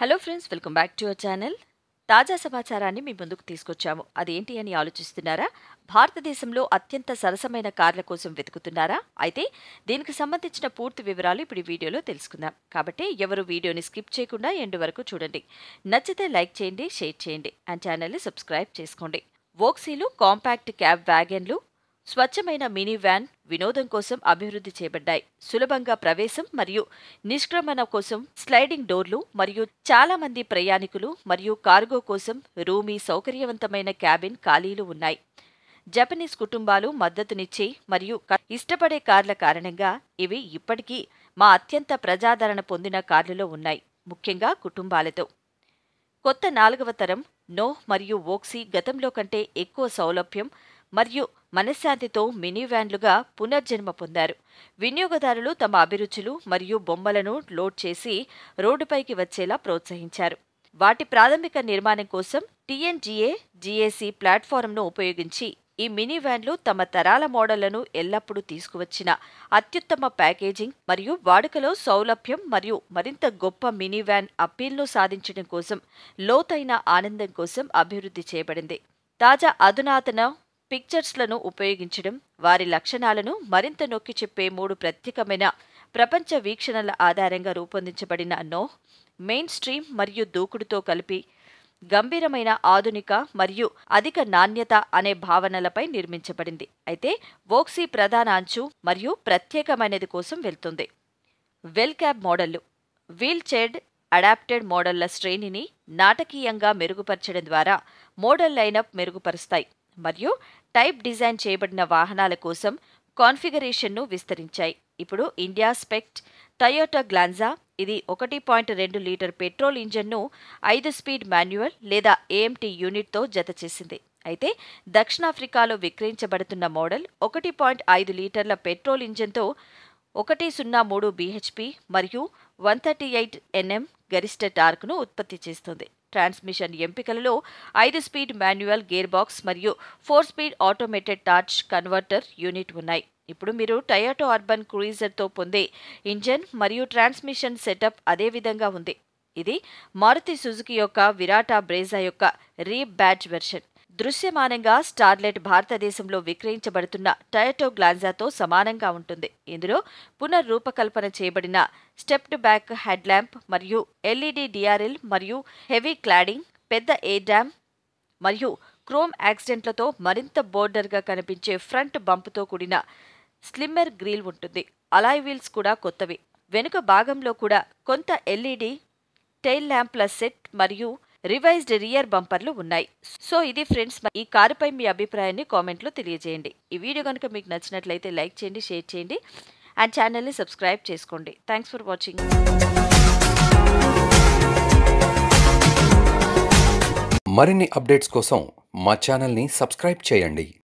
hello friends welcome back to our channel తాజా సమాచారాన్ని మీ ముందుకు తీసుకొచ్చాము అదేంటి అని ఆలోచిస్తున్నారా భారతదేశంలో అత్యంత సరసమైన కార్ల కోసం వెతుకుతున్నారా అయితే దీనికి సంబంధించిన పూర్తి వివరాలు ఇప్పుడు ఈ వీడియోలో తెలుసుకుందాం కాబట్టి ఎవరు వీడియోని స్కిప్ చేయకుండా ఎండు వరకు చూడండి నచ్చితే లైక్ చేయండి షేర్ చేయండి అండ్ ఛానల్ని సబ్స్క్రైబ్ చేసుకోండి వోక్సీలు కాంపాక్ట్ క్యాబ్ వ్యాగన్లు స్వచ్ఛమైన మినీ వ్యాన్ వినోదం కోసం అభివృద్ధి చేయబడ్డాయి సులభంగా ప్రవేశం మరియు నిష్క్రమణ కోసం స్లైడింగ్ డోర్లు మరియు చాలా మంది ప్రయాణికులు మరియు కార్గో కోసం రూమీ సౌకర్యవంతమైన క్యాబిన్ ఖాళీలు ఉన్నాయి జపనీస్ కుటుంబాలు మద్దతునిచ్చే మరియు క- ఇష్టపడే కార్ల కారణంగా ఇవి ఇప్పటికీ మా అత్యంత ప్రజాదరణ పొందిన కార్లలో ఉన్నాయి ముఖ్యంగా కుటుంబాలతో కొత్త నాలుగవ తరం నో మరియు వోక్సీ గతంలో కంటే ఎక్కువ సౌలభ్యం మరియు మనశ్శాంతితో మినీ వ్యాన్లుగా పునర్జన్మ పొందారు వినియోగదారులు తమ అభిరుచులు మరియు బొమ్మలను లోడ్ చేసి రోడ్డుపైకి వచ్చేలా ప్రోత్సహించారు వాటి ప్రాథమిక నిర్మాణం కోసం టీఎన్జీఏ జీఏసీ ప్లాట్ఫారంను ఉపయోగించి ఈ మినీ వ్యాన్లు తమ తరాల మోడళ్లను ఎల్లప్పుడూ తీసుకువచ్చిన అత్యుత్తమ ప్యాకేజింగ్ మరియు వాడుకలో సౌలభ్యం మరియు మరింత గొప్ప మినీ వ్యాన్ అప్పీల్ను సాధించడం కోసం లోతైన ఆనందం కోసం అభివృద్ధి చేయబడింది తాజా అధునాతన పిక్చర్స్లను ఉపయోగించడం వారి లక్షణాలను మరింత నొక్కి చెప్పే మూడు ప్రత్యేకమైన ప్రపంచ వీక్షణల ఆధారంగా రూపొందించబడిన నో మెయిన్ స్ట్రీమ్ మరియు దూకుడుతో కలిపి గంభీరమైన ఆధునిక మరియు అధిక నాణ్యత అనే భావనలపై నిర్మించబడింది అయితే వోక్సీ ప్రధాన అంచు మరియు ప్రత్యేకమైనది కోసం వెళ్తుంది వెల్ క్యాబ్ మోడళ్లు వీల్ చైర్డ్ అడాప్టెడ్ మోడళ్ల శ్రేణిని నాటకీయంగా మెరుగుపరచడం ద్వారా మోడల్ లైనప్ మెరుగుపరుస్తాయి మరియు టైప్ డిజైన్ చేయబడిన వాహనాల కోసం కాన్ఫిగరేషన్ను విస్తరించాయి ఇప్పుడు ఇండియా స్పెక్ట్ టయోటా గ్లాన్జా ఇది ఒకటి పాయింట్ రెండు లీటర్ పెట్రోల్ ఇంజన్ను ఐదు స్పీడ్ మాన్యువల్ లేదా ఏఎంటీ యూనిట్తో జతచేసింది అయితే దక్షిణాఫ్రికాలో విక్రయించబడుతున్న మోడల్ ఒకటి పాయింట్ ఐదు లీటర్ల పెట్రోల్ ఇంజన్తో ఒకటి సున్నా మూడు బీహెచ్పి మరియు వన్ థర్టీ ఎయిట్ ఎన్ఎం గరిష్ట టార్క్ను ఉత్పత్తి చేస్తుంది ట్రాన్స్మిషన్ ఎంపికలలో ఐదు స్పీడ్ మాన్యువల్ గేర్ బాక్స్ మరియు four speed automated torque converter unit ఉన్నాయి ఇప్పుడు మీరు టయోటో అర్బన్ క్రూయిజర్తో పొందే ఇంజన్ మరియు ట్రాన్స్మిషన్ సెటప్ అదే విధంగా ఉంది ఇది మారుతి సుజుకి యొక్క విరాటా బ్రేజా యొక్క రీ బ్యాడ్జ్ వెర్షన్ దృశ్యమానంగా స్టార్లెట్ భారతదేశంలో విక్రయించబడుతున్న టయోటో గ్లాన్జాతో సమానంగా ఉంటుంది ఇందులో పునర్రూపకల్పన చేయబడిన స్టెప్డ్ బ్యాక్ హెడ్ ల్యాంప్ మరియు ఎల్ఈడి డిఆర్ఎల్ మరియు హెవీ క్లాడింగ్ పెద్ద ఏ డ్యామ్ మరియు క్రోమ్ యాక్సిడెంట్లతో మరింత బోర్డర్గా కనిపించే ఫ్రంట్ బంపుతో కూడిన స్లిమ్మర్ గ్రిల్ ఉంటుంది అలాయ్ వీల్స్ కూడా కొత్తవి వెనుక భాగంలో కూడా కొంత ఎల్ఈడి టైల్ ల్యాంప్ల సెట్ మరియు రివైజ్డ్ రియర్ బంపర్లు ఉన్నాయి సో ఇది ఫ్రెండ్స్ ఈ కారుపై మీ అభిప్రాయాన్ని కామెంట్లో తెలియజేయండి ఈ వీడియో కనుక మీకు నచ్చినట్లయితే లైక్ చేయండి షేర్ చేయండి అండ్ ఛానల్ని సబ్స్క్రైబ్ చేసుకోండి థ్యాంక్స్ ఫర్ వాచింగ్ మరిన్ని అప్డేట్స్ కోసం మా ఛానల్ని సబ్స్క్రైబ్ చేయండి